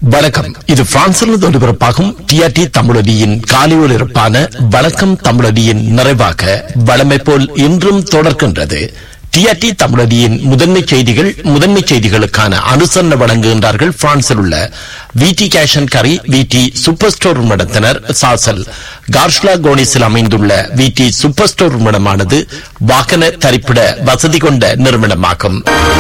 வணக்கம் இது பிரான்சிலிருந்து ஒலிபரப்பாகும் டிஆர்டி தமிழொலியின் காலை ஒலிபரப்பான வணக்கம் தமிழொலியின் நிறைவாக வளமை போல் இன்றும் தொடர்கின்றது டிஆர்டி தமிழொலியின் முதன்மை செய்திகள் முதன்மை செய்திகளுக்கான அனுசரணை வழங்குகின்றார்கள் பிரான்சில் உள்ள விடி கேஷன் கரி விடி சூப்பர் ஸ்டோர் நடத்தினர் சாசல் கார்ஷ்லா கோனிஸில் அமைந்துள்ள விடி சூப்பர் ஸ்டோர் நிறுவனமானது வாகன தரிப்பிட வசதி கொண்ட நிறுவனமாகும்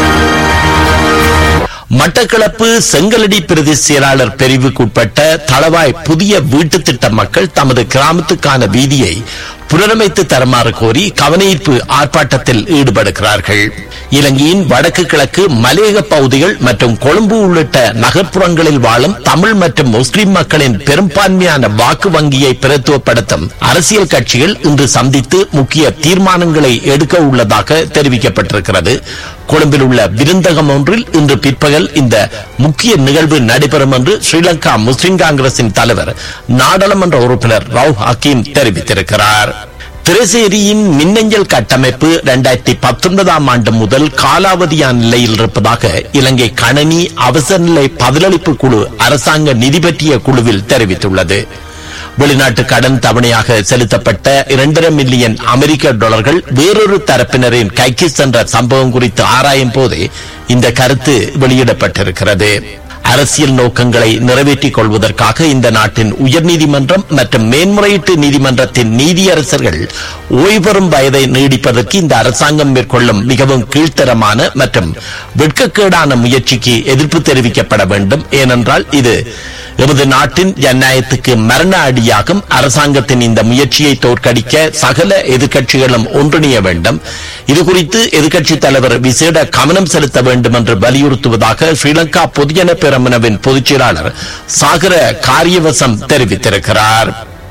மட்டக்களப்பு செங்கலடி பிரதி செயலாளர் பிரிவுக்குட்பட்ட தளவாய் புதிய வீட்டு திட்ட மக்கள் தமது கிராமத்துக்கான வீதியை புனரமைத்து தருமாறு கோரி கவனஈர்ப்பு ஆர்ப்பாட்டத்தில் ஈடுபடுகிறார்கள் இலங்கையின் வடக்கு கிழக்கு மலையக பகுதிகள் மற்றும் கொழும்பு உள்ளிட்ட நகர்ப்புறங்களில் வாழும் தமிழ் மற்றும் முஸ்லிம் மக்களின் பெரும்பான்மையான வாக்கு வங்கியை பிரத்துவப்படுத்தும் அரசியல் கட்சிகள் இன்று சந்தித்து முக்கிய தீர்மானங்களை எடுக்க உள்ளதாக தெரிவிக்கப்பட்டிருக்கிறது கொழும்பில் உள்ள விருந்தகம் ஒன்றில் இன்று பிற்பகல் இந்த முக்கிய நிகழ்வு நடைபெறும் என்று ஸ்ரீலங்கா முஸ்லிம் காங்கிரசின் தலைவர் நாடாளுமன்ற உறுப்பினர் ரவ் ஹக்கீம் தெரிவித்திருக்கிறார் திரைசேரியின் மின்னஞ்சல் கட்டமைப்பு இரண்டாயிரத்தி பத்தொன்பதாம் ஆண்டு முதல் காலாவதியான நிலையில் இருப்பதாக இலங்கை கணனி அவசர நிலை பதிலளிப்பு குழு அரசாங்க நிதி பற்றிய குழுவில் தெரிவித்துள்ளது வெளிநாட்டு கடன் தவணையாக செலுத்தப்பட்ட இரண்டரை மில்லியன் அமெரிக்க டாலர்கள் வேறொரு தரப்பினரின் கைக்கு சென்ற சம்பவம் குறித்து ஆராயும் போதே இந்த கருத்து வெளியிடப்பட்டிருக்கிறது அரசியல் நோக்கங்களை நிறைவேற்றிக் கொள்வதற்காக இந்த நாட்டின் உயர்நீதிமன்றம் மற்றும் மேன்முறையீட்டு நீதிமன்றத்தின் நீதியரசர்கள் ஓய்வு பெறும் வயதை நீடிப்பதற்கு இந்த அரசாங்கம் மேற்கொள்ளும் மிகவும் கீழ்த்தரமான மற்றும் வெட்கக்கேடான முயற்சிக்கு எதிர்ப்பு தெரிவிக்கப்பட வேண்டும் ஏனென்றால் இது எமது நாட்டின் ஜனநாயகத்துக்கு மரண அடியாகும் அரசாங்கத்தின் இந்த முயற்சியை தோற்கடிக்க சகல எதிர்க்கட்சிகளும் ஒன்றிணைய வேண்டும் இதுகுறித்து எதிர்க்கட்சித் தலைவர் விசேட கவனம் செலுத்த வேண்டும் என்று வலியுறுத்துவதாக ஸ்ரீலங்கா பொதுஜன பெரமுனவின் பொதுச் செயலாளர் சாகர காரியவசம் தெரிவித்திருக்கிறார்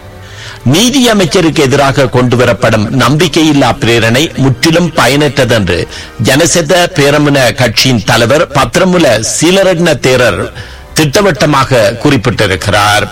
நீதி அமைச்சருக்கு எதிராக கொண்டுவரப்படும் நம்பிக்கையில்லா பிரேரணை முற்றிலும் பயனற்றதென்று ஜனசெத பேரமுன கட்சியின் தலைவர் பத்திரமுல சீலரட்ன தேரர் திட்டவட்டமாக குறிப்பிட்டிருக்கிறார்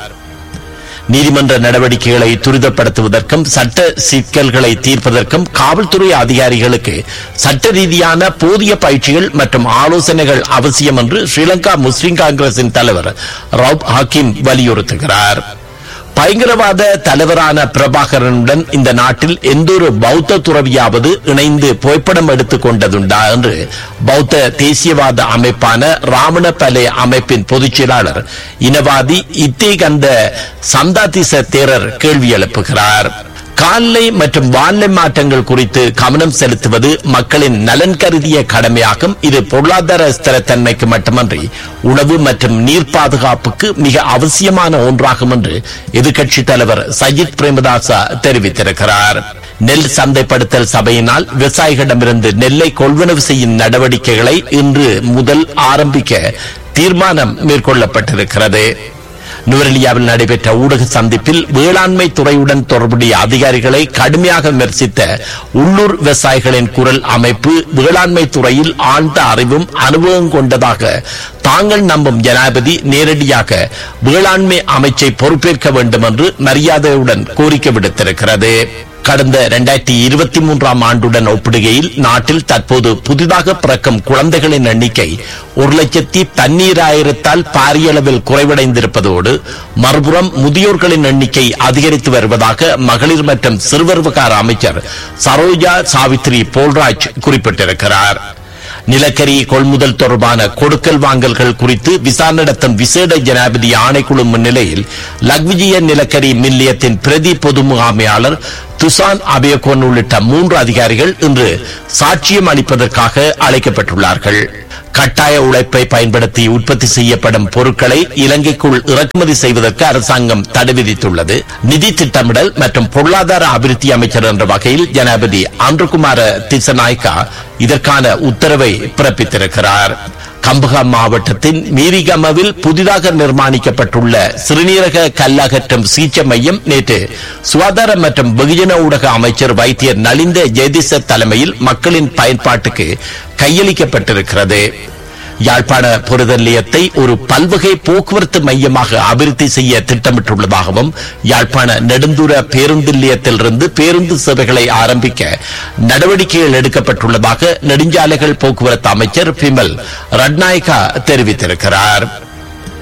நீதிமன்ற நடவடிக்கைகளை துரிதப்படுத்துவதற்கும் சட்ட சிக்கல்களை தீர்ப்பதற்கும் காவல்துறை அதிகாரிகளுக்கு சட்ட ரீதியான போதிய பயிற்சிகள் மற்றும் ஆலோசனைகள் அவசியம் என்று ஸ்ரீலங்கா முஸ்லிம் காங்கிரசின் தலைவர் ரவுப் ஹக்கீம் வலியுறுத்துகிறார் பயங்கரவாத தலைவரான பிரபாகரனுடன் இந்த நாட்டில் எந்தொரு பௌத்த துறவியாவது இணைந்து புகைப்படம் எடுத்துக் கொண்டதுண்டா என்று பௌத்த தேசியவாத அமைப்பான ராவண பலே அமைப்பின் பொதுச் செயலாளர் இனவாதி இத்தே கந்த சந்தாதிச தேரர் கேள்வி எழுப்புகிறார் கால்நிலை மற்றும் வானிலை மாற்றங்கள் குறித்து கவனம் செலுத்துவது மக்களின் நலன் கருதிய கடமையாகும் இது பொருளாதார ஸ்திரத்தன்மைக்கு மட்டுமன்றி உணவு மற்றும் நீர் பாதுகாப்புக்கு மிக அவசியமான ஒன்றாகும் என்று எதிர்க்கட்சித் தலைவர் சஜித் பிரேமதாசா தெரிவித்திருக்கிறார் நெல் சந்தைப்படுத்தல் சபையினால் விவசாயிகளிடமிருந்து நெல்லை கொள்வனவு செய்யும் நடவடிக்கைகளை இன்று முதல் ஆரம்பிக்க தீர்மானம் மேற்கொள்ளப்பட்டிருக்கிறது நுவரெலியாவில் நடைபெற்ற ஊடக சந்திப்பில் வேளாண்மை துறையுடன் தொடர்புடைய அதிகாரிகளை கடுமையாக விமர்சித்த உள்ளூர் விவசாயிகளின் குரல் அமைப்பு வேளாண்மை துறையில் ஆழ்ந்த அறிவும் அனுபவம் கொண்டதாக தாங்கள் நம்பும் ஜனாதிபதி நேரடியாக வேளாண்மை அமைச்சை பொறுப்பேற்க வேண்டும் என்று மரியாதையுடன் கோரிக்கை விடுத்திருக்கிறது கடந்த இரண்டாயிரத்தி இருபத்தி மூன்றாம் ஆண்டுடன் ஒப்பிடுகையில் நாட்டில் தற்போது புதிதாக பிறக்கும் குழந்தைகளின் எண்ணிக்கை ஒரு லட்சத்தி பன்னீராயிரத்தால் பாரிய அளவில் குறைவடைந்திருப்பதோடு மறுபுறம் முதியோர்களின் எண்ணிக்கை அதிகரித்து வருவதாக மகளிர் மற்றும் சிறுவர் விவகார அமைச்சர் சரோஜா சாவித்ரி போல்ராஜ் குறிப்பிட்டிருக்கிறார் நிலக்கரி கொள்முதல் தொடர்பான கொடுக்கல் வாங்கல்கள் குறித்து விசாரணை நடத்தும் விசேட ஜனாதிபதி ஆணைக்குழு முன்னிலையில் லக்விஜிய நிலக்கரி மில்லியத்தின் பிரதி பொது முகாமையாளர் துசான் அபயகோன் உள்ளிட்ட மூன்று அதிகாரிகள் இன்று சாட்சியம் அளிப்பதற்காக அழைக்கப்பட்டுள்ளார்கள் கட்டாய உழைப்பை பயன்படுத்தி உற்பத்தி செய்யப்படும் பொருட்களை இலங்கைக்குள் இறக்குமதி செய்வதற்கு அரசாங்கம் தடை விதித்துள்ளது நிதி திட்டமிடல் மற்றும் பொருளாதார அபிவிருத்தி அமைச்சர் என்ற வகையில் ஜனாதிபதி ஆந்திரகுமார திசநாயக்கா இதற்கான உத்தரவை பிறப்பித்திருக்கிறார் கம்பகா மாவட்டத்தின் மீரிகமவில் புதிதாக நிர்மாணிக்கப்பட்டுள்ள சிறுநீரக கல்லகற்றும் சிகிச்சை மையம் நேற்று சுகாதார மற்றும் வெகுஜன ஊடக அமைச்சர் வைத்தியர் நலிந்த ஜெயதிச தலைமையில் மக்களின் பயன்பாட்டுக்கு கையளிக்கப்பட்டிருக்கிறது யாழ்ப்பாண பொருத நிலையத்தை ஒரு பல்வகை போக்குவரத்து மையமாக அபிவிருத்தி செய்ய திட்டமிட்டுள்ளதாகவும் யாழ்ப்பாண நெடுந்தூர பேருந்து நிலையத்திலிருந்து பேருந்து சேவைகளை ஆரம்பிக்க நடவடிக்கைகள் எடுக்கப்பட்டுள்ளதாக நெடுஞ்சாலைகள் போக்குவரத்து அமைச்சர் பிமல் ரட்நாயகா தெரிவித்திருக்கிறார்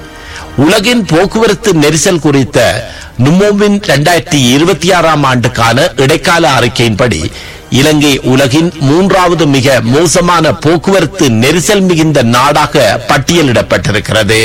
உலகின் போக்குவரத்து நெரிசல் குறித்த நுமோவின் இரண்டாயிரத்தி இருபத்தி ஆறாம் ஆண்டுக்கான இடைக்கால அறிக்கையின்படி இலங்கை உலகின் மூன்றாவது மிக மோசமான போக்குவரத்து நெரிசல் மிகுந்த நாடாக பட்டியலிடப்பட்டிருக்கிறது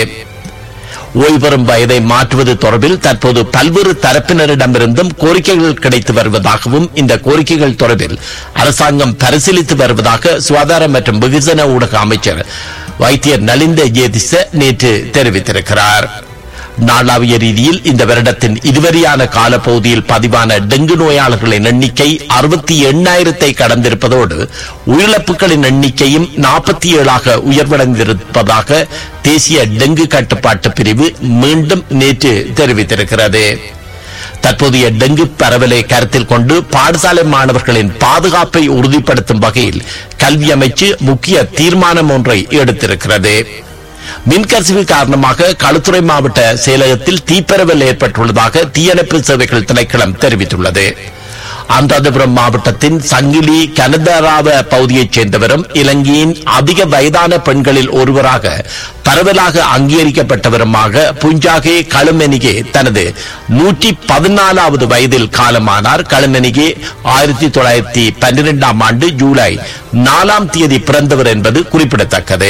ஓய்வு பெறும் வயதை மாற்றுவது தொடர்பில் தற்போது பல்வேறு தரப்பினரிடமிருந்தும் கோரிக்கைகள் கிடைத்து வருவதாகவும் இந்த கோரிக்கைகள் தொடர்பில் அரசாங்கம் பரிசீலித்து வருவதாக சுகாதார மற்றும் வெகுஜன ஊடக அமைச்சர் வைத்தியர் நலிந்த ஜேதிச நேற்று தெரிவித்திருக்கிறார் நாளாவிய ரீதியில் இந்த வருடத்தின் இதுவரையான காலப்பகுதியில் பதிவான டெங்கு நோயாளர்களின் எண்ணிக்கை அறுபத்தி எண்ணாயிரத்தை கடந்திருப்பதோடு உயிரிழப்புகளின் எண்ணிக்கையும் நாற்பத்தி ஏழாக உயர்வடைந்திருப்பதாக தேசிய டெங்கு கட்டுப்பாட்டு பிரிவு மீண்டும் நேற்று தெரிவித்திருக்கிறது தற்போதைய டெங்கு பரவலை கருத்தில் கொண்டு பாடசாலை மாணவர்களின் பாதுகாப்பை உறுதிப்படுத்தும் வகையில் கல்வி அமைச்சு முக்கிய தீர்மானம் ஒன்றை எடுத்திருக்கிறது மின்கசிவு காரணமாக களுத்துறை மாவட்ட செயலகத்தில் தீப்பரவல் ஏற்பட்டுள்ளதாக தீயணைப்பு சேவைகள் திணைக்களம் தெரிவித்துள்ளது அனுராதபுரம் மாவட்டத்தின் சங்கிலி கனதராவ பகுதியைச் சேர்ந்தவரும் இலங்கையின் அதிக வயதான பெண்களில் ஒருவராக பரவலாக அங்கீகரிக்கப்பட்டவருமாக புஞ்சாகே களுமெனிகே தனது நூற்றி பதினாலாவது வயதில் காலமானார் களுமெனிகே ஆயிரத்தி தொள்ளாயிரத்தி பன்னிரெண்டாம் ஆண்டு ஜூலை நாலாம் தேதி பிறந்தவர் என்பது குறிப்பிடத்தக்கது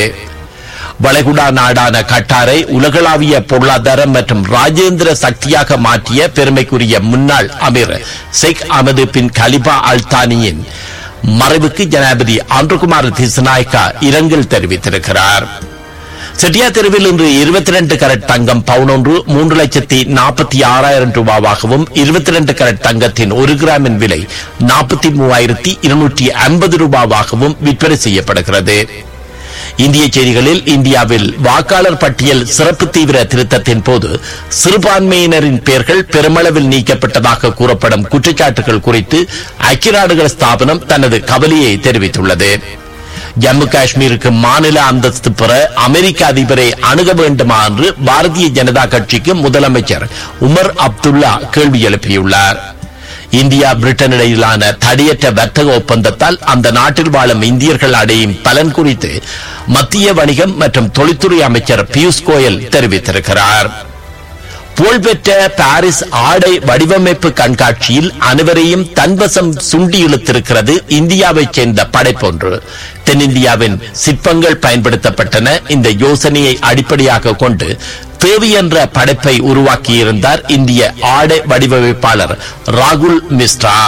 வளைகுடா நாடான கட்டாரை உலகளாவிய பொருளாதார மற்றும் ராஜேந்திர சக்தியாக மாற்றிய பெருமைக்குரிய முன்னாள் Amir Sheikh Ahmed bin Khalifa அல்தானியின் மறைவுக்கு ஜனாதிபதி ஆண்டுகுமார் திசநாயக்கா இரங்கல் தெரிவித்திருக்கிறார் செட்டியா தெருவில் இன்று இருபத்தி ரெண்டு கரட் தங்கம் பவுனொன்று மூன்று லட்சத்தி நாற்பத்தி ஆறாயிரம் ரூபாவாகவும் இருபத்தி ரெண்டு கரட் தங்கத்தின் ஒரு கிராமின் விலை நாற்பத்தி மூவாயிரத்தி இருநூற்றி ஐம்பது ரூபாவாகவும் விற்பனை செய்யப்படுகிறது இந்திய செய்திகளில் இந்தியாவில் வாக்காளர் பட்டியல் சிறப்பு தீவிர திருத்தத்தின் போது சிறுபான்மையினரின் பெயர்கள் பெருமளவில் நீக்கப்பட்டதாக கூறப்படும் குற்றச்சாட்டுகள் குறித்து ஐக்கிய நாடுகள் ஸ்தாபனம் தனது கவலையை தெரிவித்துள்ளது ஜம்மு காஷ்மீருக்கு மாநில அந்தஸ்து பெற அமெரிக்க அதிபரை அணுக வேண்டுமா என்று பாரதிய ஜனதா கட்சிக்கு முதலமைச்சர் உமர் அப்துல்லா கேள்வி எழுப்பியுள்ளார் இந்தியா பிரிட்டன் இடையிலான தடையற்ற வர்த்தக ஒப்பந்தத்தால் அந்த நாட்டில் வாழும் இந்தியர்கள் அடையும் பலன் குறித்து மத்திய வணிகம் மற்றும் தொழில்துறை அமைச்சர் பியூஷ் கோயல் தெரிவித்திருக்கிறார் புகழ்பெற்ற பாரிஸ் ஆடை வடிவமைப்பு கண்காட்சியில் அனைவரையும் தன்வசம் சுண்டி இழுத்திருக்கிறது இந்தியாவைச் சேர்ந்த படைப்பொன்று தென்னிந்தியாவின் சிற்பங்கள் பயன்படுத்தப்பட்டன இந்த யோசனையை அடிப்படையாக கொண்டு தேவி என்ற படைப்பை உருவாக்கியிருந்தார் இந்திய ஆடை வடிவமைப்பாளர் ராகுல் மிஸ்ரா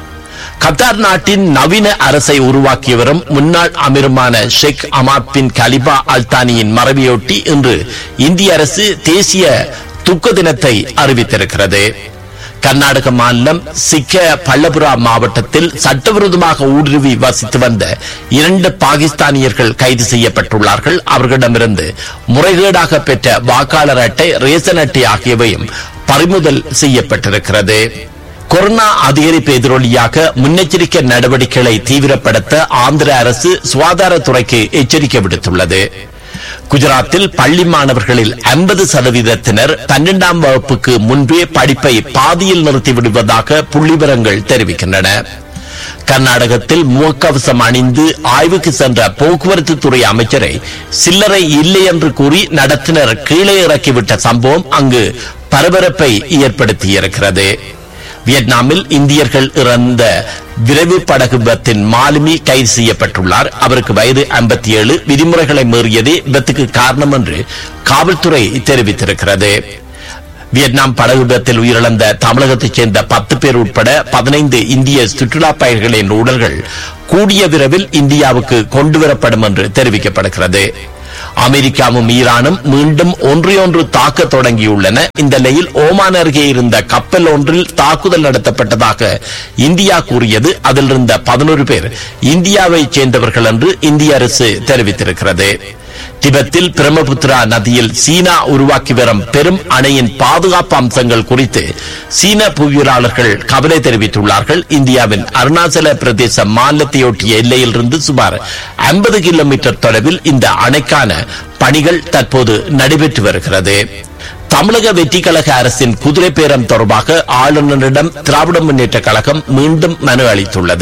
கத்தார் நாட்டின் நவீன அரசை உருவாக்கியவரும் முன்னாள் அமீருமான ஷேக் அமாத் பின் கலிபா அல்தானியின் மறைவையொட்டி இன்று இந்திய அரசு தேசிய துக்க தினத்தை அறிவித்திருக்கிறது கர்நாடக மாநிலம் சிக்க பள்ளபுரா மாவட்டத்தில் சட்டவிரோதமாக ஊடுருவி வசித்து வந்த இரண்டு பாகிஸ்தானியர்கள் கைது செய்யப்பட்டுள்ளார்கள் அவர்களிடமிருந்து முறைகேடாக பெற்ற வாக்காளர் அட்டை ரேசன் அட்டை ஆகியவையும் பறிமுதல் செய்யப்பட்டிருக்கிறது கொரோனா அதிகரிப்பு எதிரொலியாக முன்னெச்சரிக்கை நடவடிக்கைகளை தீவிரப்படுத்த ஆந்திர அரசு சுகாதாரத்துறைக்கு எச்சரிக்கை விடுத்துள்ளது குஜராத்தில் பள்ளி மாணவர்களில் ஐம்பது சதவீதத்தினர் பன்னெண்டாம் வகுப்புக்கு முன்பே படிப்பை பாதியில் நிறுத்திவிடுவதாக புள்ளிவிவரங்கள் தெரிவிக்கின்றன கர்நாடகத்தில் முகக்கவசம் அணிந்து ஆய்வுக்கு சென்ற போக்குவரத்து துறை அமைச்சரை சில்லறை இல்லை என்று கூறி நடத்தினர் கீழே இறக்கிவிட்ட சம்பவம் அங்கு பரபரப்பை ஏற்படுத்தியிருக்கிறது வியட்நாமில் இந்தியர்கள் இறந்த விரைவு படகு விபத்தின் மாலுமி கைது செய்யப்பட்டுள்ளார் அவருக்கு வயது 57 விதிமுறைகளை மீறியதே விபத்துக்கு காரணம் என்று காவல்துறை தெரிவித்திருக்கிறது வியட்நாம் படகு விபத்தில் உயிரிழந்த தமிழகத்தைச் சேர்ந்த பத்து பேர் உட்பட பதினைந்து இந்திய சுற்றுலா பயணிகளின் உடல்கள் கூடிய விரைவில் இந்தியாவுக்கு கொண்டுவரப்படும் என்று தெரிவிக்கப்படுகிறது அமெரிக்காவும் ஈரானும் மீண்டும் ஒன்றையொன்று தாக்க தொடங்கியுள்ளன இந்த நிலையில் ஓமான் அருகே இருந்த கப்பல் ஒன்றில் தாக்குதல் நடத்தப்பட்டதாக இந்தியா கூறியது அதில் இருந்த பதினோரு பேர் இந்தியாவைச் சேர்ந்தவர்கள் என்று இந்திய அரசு தெரிவித்திருக்கிறது திபெத்தில் பிரம்மபுத்திரா நதியில் சீனா உருவாக்கி வரும் பெரும் அணையின் பாதுகாப்பு அம்சங்கள் குறித்து சீன புவியியலாளர்கள் கவலை தெரிவித்துள்ளார்கள் இந்தியாவின் அருணாச்சல பிரதேச மாநிலத்தையொட்டிய எல்லையிலிருந்து சுமார் 50 கிலோமீட்டர் தொலைவில் இந்த அணைக்கான பணிகள் தற்போது நடைபெற்று வருகிறது தமிழக வெற்றி கழக அரசின் குதிரை பேரம் தொடர்பாக ஆளுநரிடம் திராவிட முன்னேற்ற கழகம் மீண்டும் மனு அளித்துள்ளது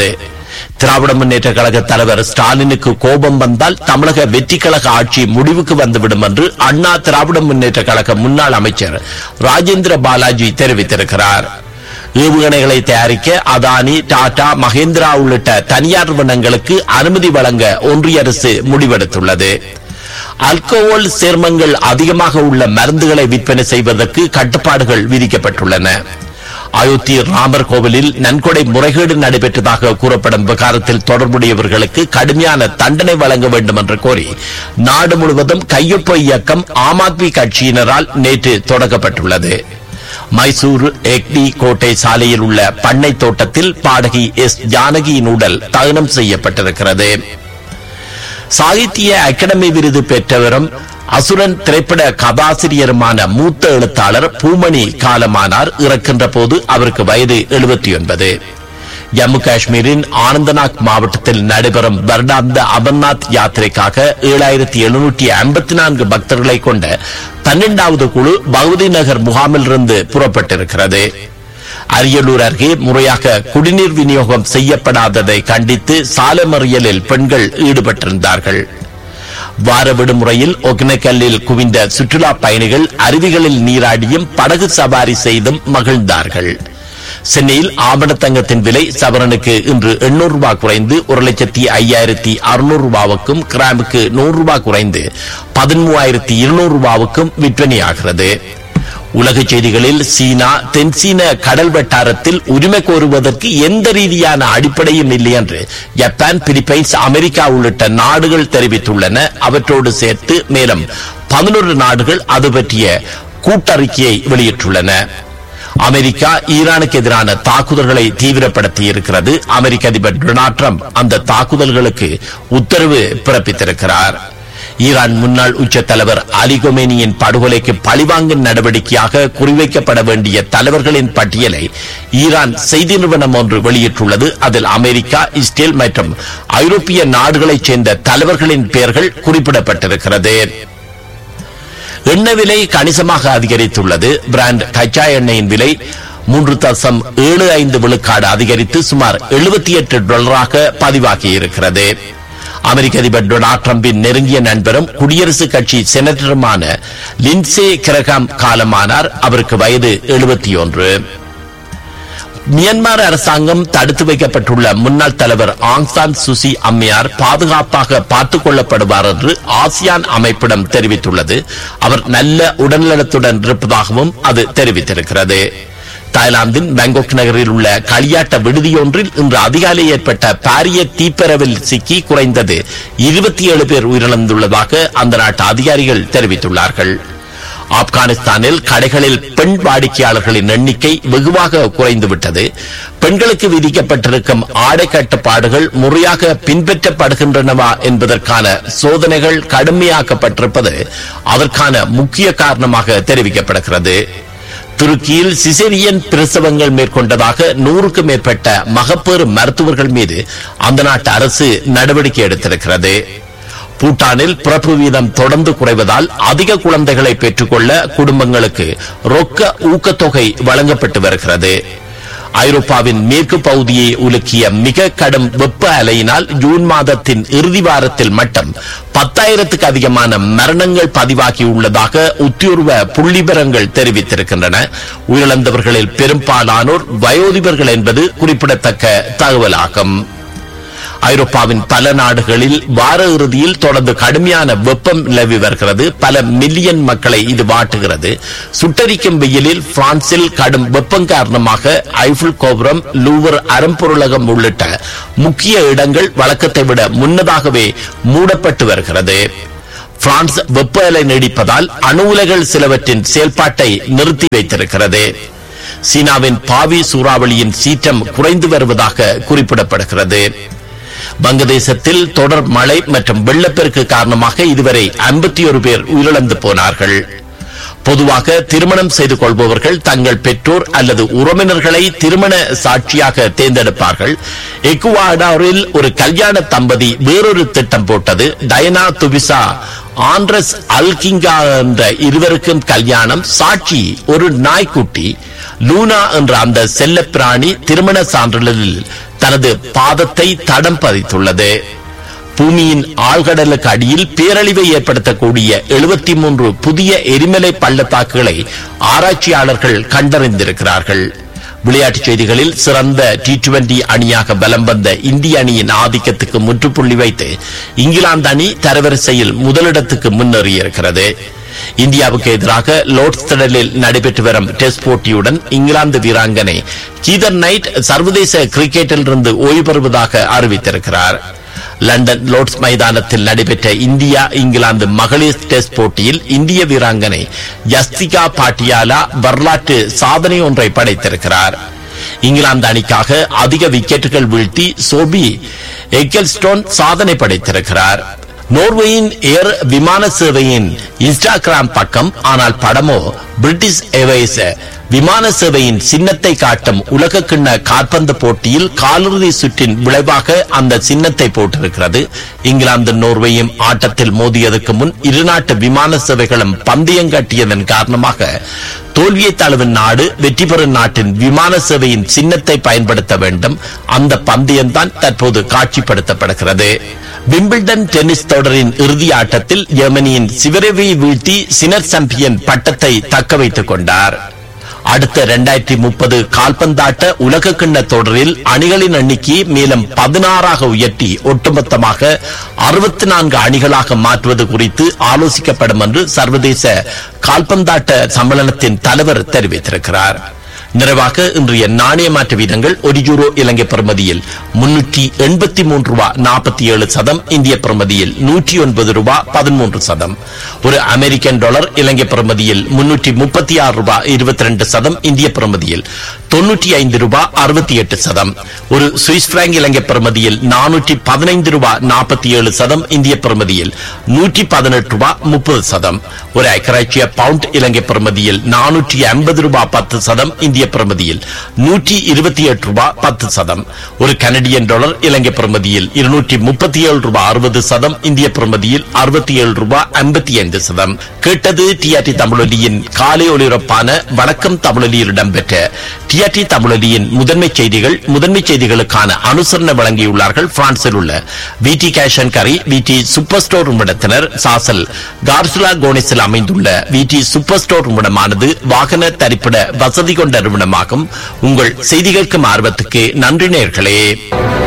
திராவிட முன்னேற்ற கழக தலைவர் ஸ்டாலினுக்கு கோபம் வந்தால் தமிழக வெற்றி கழக ஆட்சி முடிவுக்கு வந்துவிடும் என்று அண்ணா திராவிட முன்னேற்ற கழக முன்னாள் அமைச்சர் ராஜேந்திர பாலாஜி தெரிவித்திருக்கிறார் ஏவுகணைகளை தயாரிக்க அதானி டாடா மகேந்திரா உள்ளிட்ட தனியார் நிறுவனங்களுக்கு அனுமதி வழங்க ஒன்றிய அரசு முடிவெடுத்துள்ளது அல்கோஹால் சேர்மங்கள் அதிகமாக உள்ள மருந்துகளை விற்பனை செய்வதற்கு கட்டுப்பாடுகள் விதிக்கப்பட்டுள்ளன அயோத்தி ராமர் கோவிலில் நன்கொடை முறைகேடு நடைபெற்றதாக கூறப்படும் விவகாரத்தில் தொடர்புடையவர்களுக்கு கடுமையான தண்டனை வழங்க வேண்டும் என்று கோரி நாடு முழுவதும் கையொப்ப இயக்கம் ஆம் ஆத்மி கட்சியினரால் நேற்று தொடங்கப்பட்டுள்ளது மைசூர் எக்டி கோட்டை சாலையில் உள்ள பண்ணை தோட்டத்தில் பாடகி எஸ் ஜானகியின் உடல் தகனம் செய்யப்பட்டிருக்கிறது சாகித்ய அகாடமி விருது பெற்றவரும் அசுரன் திரைப்பட கதாசிரியருமான மூத்த எழுத்தாளர் பூமணி காலமானார் இறக்கின்ற போது அவருக்கு வயது எழுபத்தி ஒன்பது ஜம்மு காஷ்மீரின் ஆனந்தநாக் மாவட்டத்தில் நடைபெறும் வருடாந்த அமர்நாத் யாத்திரைக்காக ஏழாயிரத்தி எழுநூற்றி ஐம்பத்தி நான்கு பக்தர்களை கொண்ட பன்னெண்டாவது குழு பகுதி நகர் முகாமிலிருந்து புறப்பட்டிருக்கிறது அரியலூர் அருகே முறையாக குடிநீர் விநியோகம் செய்யப்படாததை கண்டித்து சாலை மறியலில் பெண்கள் ஈடுபட்டிருந்தார்கள் வார விடுமுறையில் ஒகனக்கல்லில் குவிந்த சுற்றுலா பயணிகள் அருவிகளில் நீராடியும் படகு சவாரி செய்தும் மகிழ்ந்தார்கள் சென்னையில் ஆபணத்தங்கத்தின் விலை சவரனுக்கு இன்று எண்ணூறு ரூபாய் குறைந்து ஒரு லட்சத்தி ஐயாயிரத்தி அறுநூறு ரூபாவுக்கும் கிராமுக்கு நூறு ரூபாய் குறைந்து பதிமூவாயிரத்தி இருநூறு ரூபாவுக்கும் விற்பனையாகிறது உலக செய்திகளில் சீனா தென்சீன கடல் வட்டாரத்தில் உரிமை கோருவதற்கு எந்த ரீதியான அடிப்படையும் இல்லை என்று ஜப்பான் பிலிப்பைன்ஸ் அமெரிக்கா உள்ளிட்ட நாடுகள் தெரிவித்துள்ளன அவற்றோடு சேர்த்து மேலும் பதினொரு நாடுகள் அது பற்றிய கூட்டறிக்கையை வெளியிட்டுள்ளன அமெரிக்கா ஈரானுக்கு எதிரான தாக்குதல்களை தீவிரப்படுத்தி இருக்கிறது அமெரிக்க அதிபர் டொனால்ட் ட்ரம்ப் அந்த தாக்குதல்களுக்கு உத்தரவு பிறப்பித்திருக்கிறார் ஈரான் முன்னாள் உச்ச தலைவர் அலி கொமேனியின் படுகொலைக்கு பழிவாங்கும் நடவடிக்கையாக குறிவைக்கப்பட வேண்டிய தலைவர்களின் பட்டியலை ஈரான் செய்தி நிறுவனம் ஒன்று வெளியிட்டுள்ளது அதில் அமெரிக்கா இஸ்ரேல் மற்றும் ஐரோப்பிய நாடுகளைச் சேர்ந்த தலைவர்களின் பெயர்கள் குறிப்பிடப்பட்டிருக்கிறது எண்ணெய் விலை கணிசமாக அதிகரித்துள்ளது பிராண்ட் கச்சா எண்ணெயின் விலை மூன்று தசம் ஏழு ஐந்து விழுக்காடு அதிகரித்து சுமார் எழுபத்தி எட்டு டாலராக பதிவாகியிருக்கிறது அமெரிக்க அதிபர் டொனால்ட் டிரம்பின் நெருங்கிய நண்பரும் குடியரசுக் கட்சி செனட்டருமான லின்சே கிரகாம் காலமானார் அவருக்கு வயது எழுபத்தி ஒன்று மியான்மர் அரசாங்கம் தடுத்து வைக்கப்பட்டுள்ள முன்னாள் தலைவர் ஆங் சான் சுசி அம்மையார் பாதுகாப்பாக பார்த்துக் கொள்ளப்படுவார் என்று ஆசியான் அமைப்பிடம் தெரிவித்துள்ளது அவர் நல்ல உடல்நலத்துடன் இருப்பதாகவும் அது தெரிவித்திருக்கிறது தாய்லாந்தின் பேங்காக் நகரில் உள்ள களியாட்ட விடுதியொன்றில் இன்று அதிகாலை ஏற்பட்ட பாரிய தீப்பரவில் சிக்கி குறைந்தது இருபத்தி ஏழு பேர் உயிரிழந்துள்ளதாக அந்த நாட்டு அதிகாரிகள் தெரிவித்துள்ளார்கள் ஆப்கானிஸ்தானில் கடைகளில் பெண் வாடிக்கையாளர்களின் எண்ணிக்கை வெகுவாக குறைந்துவிட்டது பெண்களுக்கு விதிக்கப்பட்டிருக்கும் ஆடை கட்டுப்பாடுகள் முறையாக பின்பற்றப்படுகின்றனவா என்பதற்கான சோதனைகள் கடுமையாக்கப்பட்டிருப்பது அதற்கான முக்கிய காரணமாக தெரிவிக்கப்படுகிறது துருக்கியில் சிசேரியன் பிரசவங்கள் மேற்கொண்டதாக நூறுக்கும் மேற்பட்ட மகப்பேறு மருத்துவர்கள் மீது அந்த நாட்டு அரசு நடவடிக்கை எடுத்திருக்கிறது பூட்டானில் பிறப்பு வீதம் தொடர்ந்து குறைவதால் அதிக குழந்தைகளை பெற்றுக்கொள்ள குடும்பங்களுக்கு ரொக்க ஊக்கத்தொகை வழங்கப்பட்டு வருகிறது ஐரோப்பாவின் மேற்கு பகுதியை உலுக்கிய மிக கடும் வெப்ப அலையினால் ஜூன் மாதத்தின் இறுதி வாரத்தில் மட்டும் பத்தாயிரத்துக்கு அதிகமான மரணங்கள் பதிவாகியுள்ளதாக உத்தியோர்வ புள்ளிபரங்கள் தெரிவித்திருக்கின்றன உயிரிழந்தவர்களில் பெரும்பாலானோர் வயோதிபர்கள் என்பது குறிப்பிடத்தக்க தகவலாகும் ஐரோப்பாவின் பல நாடுகளில் வார இறுதியில் தொடர்ந்து கடுமையான வெப்பம் நிலவி வருகிறது பல மில்லியன் மக்களை இது வாட்டுகிறது சுட்டரிக்கும் வெயிலில் பிரான்சில் கடும் வெப்பம் காரணமாக ஐஃபில் கோபுரம் லூவர் அறம்பொருளகம் உள்ளிட்ட முக்கிய இடங்கள் வழக்கத்தை விட முன்னதாகவே மூடப்பட்டு வருகிறது பிரான்ஸ் வெப்ப அலை நீடிப்பதால் அணு உலைகள் சிலவற்றின் செயல்பாட்டை நிறுத்தி வைத்திருக்கிறது சீனாவின் பாவி சூறாவளியின் சீற்றம் குறைந்து வருவதாக குறிப்பிடப்படுகிறது வங்கதேசத்தில் தொடர் மழை மற்றும் வெள்ளப்பெருக்கு காரணமாக இதுவரை ஐம்பத்தி ஒரு பேர் உயிரிழந்து போனார்கள் பொதுவாக திருமணம் செய்து கொள்பவர்கள் தங்கள் பெற்றோர் அல்லது உறவினர்களை திருமண சாட்சியாக தேர்ந்தெடுப்பார்கள் எக்குவாடாரில் ஒரு கல்யாண தம்பதி வேறொரு திட்டம் போட்டது டயனா துபிசா ஆண்ட்ரஸ் அல்கிங்கா என்ற இருவருக்கும் கல்யாணம் சாட்சி ஒரு நாய்க்குட்டி லூனா என்ற அந்த செல்லப்பிராணி திருமண சான்றிதழில் தனது பாதத்தை தடம் பதித்துள்ளது பூமியின் ஆழ்கடலுக்கு அடியில் பேரழிவை ஏற்படுத்தக்கூடிய எழுபத்தி மூன்று புதிய எரிமலை பள்ளத்தாக்குகளை ஆராய்ச்சியாளர்கள் கண்டறிந்திருக்கிறார்கள் விளையாட்டுச் செய்திகளில் சிறந்த டி டுவெண்டி அணியாக பலம் வந்த இந்திய அணியின் ஆதிக்கத்துக்கு முற்றுப்புள்ளி வைத்து இங்கிலாந்து அணி தரவரிசையில் முதலிடத்துக்கு முன்னேறியிருக்கிறது இந்தியாவுக்கு எதிராக லோர்ட்ஸ் திடலில் நடைபெற்று வரும் டெஸ்ட் போட்டியுடன் இங்கிலாந்து வீராங்கனை கீதர் நைட் சர்வதேச கிரிக்கெட்டிலிருந்து ஓய்வு பெறுவதாக அறிவித்திருக்கிறார் லண்டன் லோர்ட்ஸ் மைதானத்தில் நடைபெற்ற இந்தியா இங்கிலாந்து மகளிர் டெஸ்ட் போட்டியில் இந்திய வீராங்கனை யஸ்திகா பாட்டியாலா வரலாற்று சாதனை ஒன்றை படைத்திருக்கிறார் இங்கிலாந்து அணிக்காக அதிக விக்கெட்டுகள் வீழ்த்தி சோபி எக்கெல்ஸ்டோன் சாதனை படைத்திருக்கிறார் நோர்வேயின் ஏர் விமான சேவையின் இன்ஸ்டாகிராம் பக்கம் ஆனால் படமோ பிரிட்டிஷ் ஏர்வேஸ் விமான சேவையின் சின்னத்தை காட்டும் உலக கிண்ண காற்பந்து போட்டியில் காலிறுதி சுற்றின் விளைவாக அந்த சின்னத்தை போட்டிருக்கிறது இங்கிலாந்து நோர்வேயும் ஆட்டத்தில் மோதியதற்கு முன் இருநாட்டு விமான சேவைகளும் பந்தயம் கட்டியதன் காரணமாக தோல்வியை தழுவும் நாடு வெற்றி பெறும் நாட்டின் விமான சேவையின் சின்னத்தை பயன்படுத்த வேண்டும் அந்த பந்தயம்தான் தற்போது காட்சிப்படுத்தப்படுகிறது விம்பிள்டன் டென்னிஸ் தொடரின் இறுதி ஆட்டத்தில் ஜெர்மனியின் சிவரவை வீழ்த்தி சினர் சாம்பியன் பட்டத்தை தக்க வைத்துக் கொண்டார் அடுத்த இரண்டாயிரத்தி முப்பது கால்பந்தாட்ட உலக கிண்ண தொடரில் அணிகளின் எண்ணிக்கையை மேலும் பதினாறாக உயர்த்தி ஒட்டுமொத்தமாக அறுபத்தி நான்கு அணிகளாக மாற்றுவது குறித்து ஆலோசிக்கப்படும் என்று சர்வதேச கால்பந்தாட்ட சம்மேளனத்தின் தலைவர் தெரிவித்திருக்கிறார் நிறைவாக இன்றைய நாணய மாற்று வீதங்கள் ஒரு யூரோ இலங்கை பிரமதியில் முன்னூற்றி எண்பத்தி மூன்று ரூபாய் நாற்பத்தி ஏழு சதம் இந்திய பிரமதியில் நூற்றி ஒன்பது ரூபாய் பதிமூன்று சதம் ஒரு அமெரிக்கன் டாலர் இலங்கை பிரமதியில் முன்னூற்றி முப்பத்தி ஆறு ரூபாய் இருபத்தி ரெண்டு சதம் இந்திய பிரமதியில் தொன்னூற்றி ஐந்து ரூபாய் அறுபத்தி எட்டு சதம் ஒரு சுவிஸ் பிராங்க் இலங்கை பிரமதியில் நானூற்றி பதினைந்து ரூபாய் நாற்பத்தி ஏழு சதம் இந்திய பிரமதியில் நூற்றி பதினெட்டு ரூபாய் முப்பது சதம் ஒரு ஐக்கராட்சிய பவுண்ட் இலங்கை பிரமதியில் நானூற்றி ஐம்பது ரூபாய் பத்து சதம் இந்திய பிரமதியில் நூற்றி இருபத்தி எட்டு ரூபாய் பத்து சதம் ஒரு கனடியன் டாலர் இலங்கை பிரமதியில் இருநூற்றி முப்பத்தி ஏழு ரூபாய் அறுபது சதம் இந்திய பிரமதியில் அறுபத்தி ஏழு ரூபாய் ஐம்பத்தி ஐந்து சதம் கேட்டது டிஆர்டி தமிழொலியின் காலை ஒளிபரப்பான வணக்கம் தமிழொலியில் இடம்பெற்ற டிஆர்டி தமிழொலியின் முதன்மை செய்திகள் முதன்மை செய்திகளுக்கான அனுசரணை வழங்கியுள்ளார்கள் பிரான்சில் உள்ள விடி கேஷன் கரி விடி சூப்பர் ஸ்டோர் நிறுவனத்தினர் சாசல் கார்சுலா கோனிஸில் அமைந்துள்ள விடி சூப்பர் ஸ்டோர் நிறுவனமானது வாகன தரிப்பிட வசதி கொண்ட நிறுவனமாகும் உங்கள் செய்திகளுக்கும் ஆர்வத்துக்கு நன்றி நேர்களே